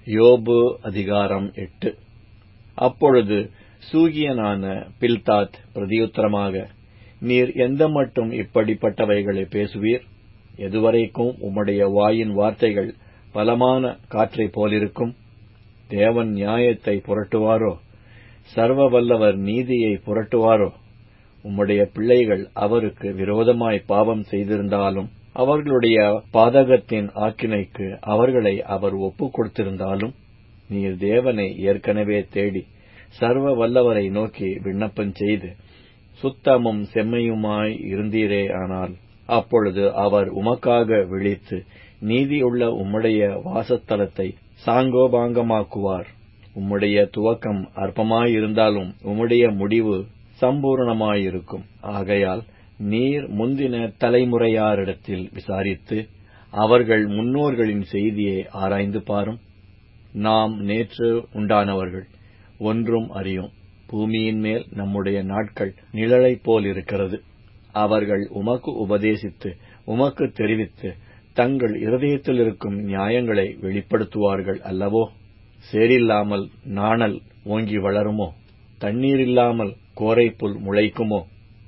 யோபு அதிகாரம் எட்டு அப்பொழுது சூகியனான பில்தாத் பிரதியுத்தரமாக நீர் எந்த மட்டும் இப்படிப்பட்டவைகளை பேசுவீர் எதுவரைக்கும் உம்முடைய வாயின் வார்த்தைகள் பலமான காற்றைப் போலிருக்கும் தேவன் நியாயத்தை புரட்டுவாரோ சர்வ வல்லவர் நீதியை புரட்டுவாரோ உம்முடைய பிள்ளைகள் அவருக்கு விரோதமாய் பாவம் செய்திருந்தாலும் அவர்களுடைய பாதகத்தின் ஆக்கினைக்கு அவர்களை அவர் ஒப்புக் கொடுத்திருந்தாலும் நீர் தேவனை ஏற்கனவே தேடி சர்வ வல்லவரை நோக்கி விண்ணப்பம் செய்து சுத்தமும் செம்மையுமாய் இருந்தீரே ஆனால் அப்பொழுது அவர் உமக்காக விழித்து நீதியுள்ள உம்முடைய வாசஸ்தலத்தை சாங்கோபாங்கமாக்குவார் உம்முடைய துவக்கம் அற்பமாயிருந்தாலும் உம்முடைய முடிவு சம்பூர்ணமாயிருக்கும் ஆகையால் நீர் முந்தின தலைமுறையாரிடத்தில் விசாரித்து அவர்கள் முன்னோர்களின் செய்தியை ஆராய்ந்து பாரும் நாம் நேற்று உண்டானவர்கள் ஒன்றும் அறியோம் பூமியின் மேல் நம்முடைய நாட்கள் நிழலைப் போலிருக்கிறது அவர்கள் உமக்கு உபதேசித்து உமக்கு தெரிவித்து தங்கள் இருதயத்தில் இருக்கும் நியாயங்களை வெளிப்படுத்துவார்கள் அல்லவோ சேரில்லாமல் நாணல் ஓங்கி வளருமோ தண்ணீரில்லாமல் கோரைப்புல் முளைக்குமோ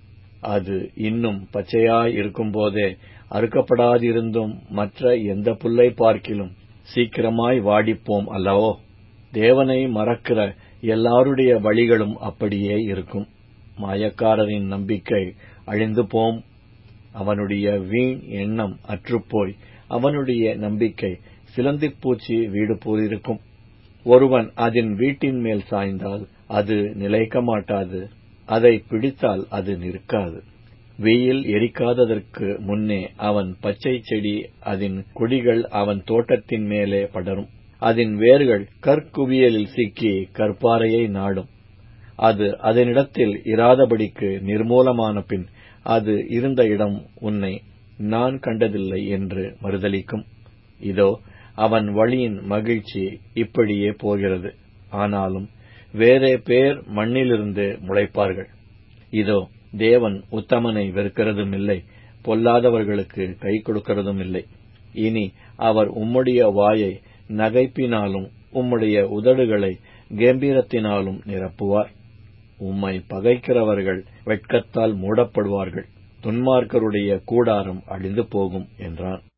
அது இன்னும் பச்சையாய் இருக்கும்போதே அறுக்கப்படாதிருந்தும் மற்ற எந்த புல்லை பார்க்கிலும் சீக்கிரமாய் வாடிப்போம் அல்லவோ தேவனை மறக்கிற எல்லாருடைய வழிகளும் அப்படியே இருக்கும் மாயக்காரரின் நம்பிக்கை அழிந்து போம் அவனுடைய வீண் எண்ணம் அற்றுப்போய் அவனுடைய நம்பிக்கை சிலந்திப்பூச்சி வீடு போலிருக்கும் ஒருவன் அதன் வீட்டின் மேல் சாய்ந்தால் அது நிலைக்க மாட்டாது அதை பிடித்தால் அது நிற்காது வெயில் எரிக்காததற்கு முன்னே அவன் பச்சை செடி அதன் கொடிகள் அவன் தோட்டத்தின் மேலே படரும் அதன் வேர்கள் கற்குவியலில் சிக்கி கற்பாறையை நாடும் அது அதனிடத்தில் இராதபடிக்கு நிர்மூலமான பின் அது இருந்த இடம் உன்னை நான் கண்டதில்லை என்று மறுதலிக்கும் இதோ அவன் வழியின் மகிழ்ச்சி இப்படியே போகிறது ஆனாலும் வேறே பேர் மண்ணிலிருந்து முளைப்பார்கள் இதோ தேவன் உத்தமனை வெறுக்கிறதும் இல்லை பொல்லாதவர்களுக்கு கை கொடுக்கிறதும் இல்லை இனி அவர் உம்முடைய வாயை நகைப்பினாலும் உம்முடைய உதடுகளை கம்பீரத்தினாலும் நிரப்புவார் உம்மை பகைக்கிறவர்கள் வெட்கத்தால் மூடப்படுவார்கள் துன்மார்க்கருடைய கூடாரம் அழிந்து போகும் என்றான்